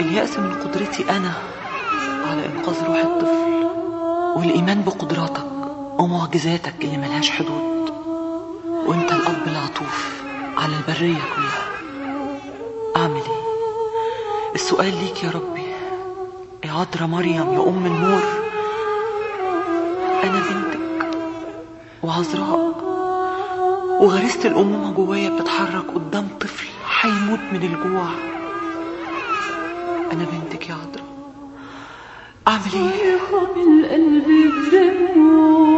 اليأس من قدرتي أنا على إنقاذ روح الطفل والإيمان بقدراتك ومعجزاتك اللي ملهاش حدود وانت الأب العطوف على البرية كلها أعمل إيه؟ السؤال ليك يا ربي يا عذراء مريم يا أم النور أنا بنتك وعذراء وغريزة الأمومة جوايا بتتحرك قدام طفل هيموت من الجوع أنا بنتك يا عذراء أعمل إيه؟ صيحة من قلبي بدموع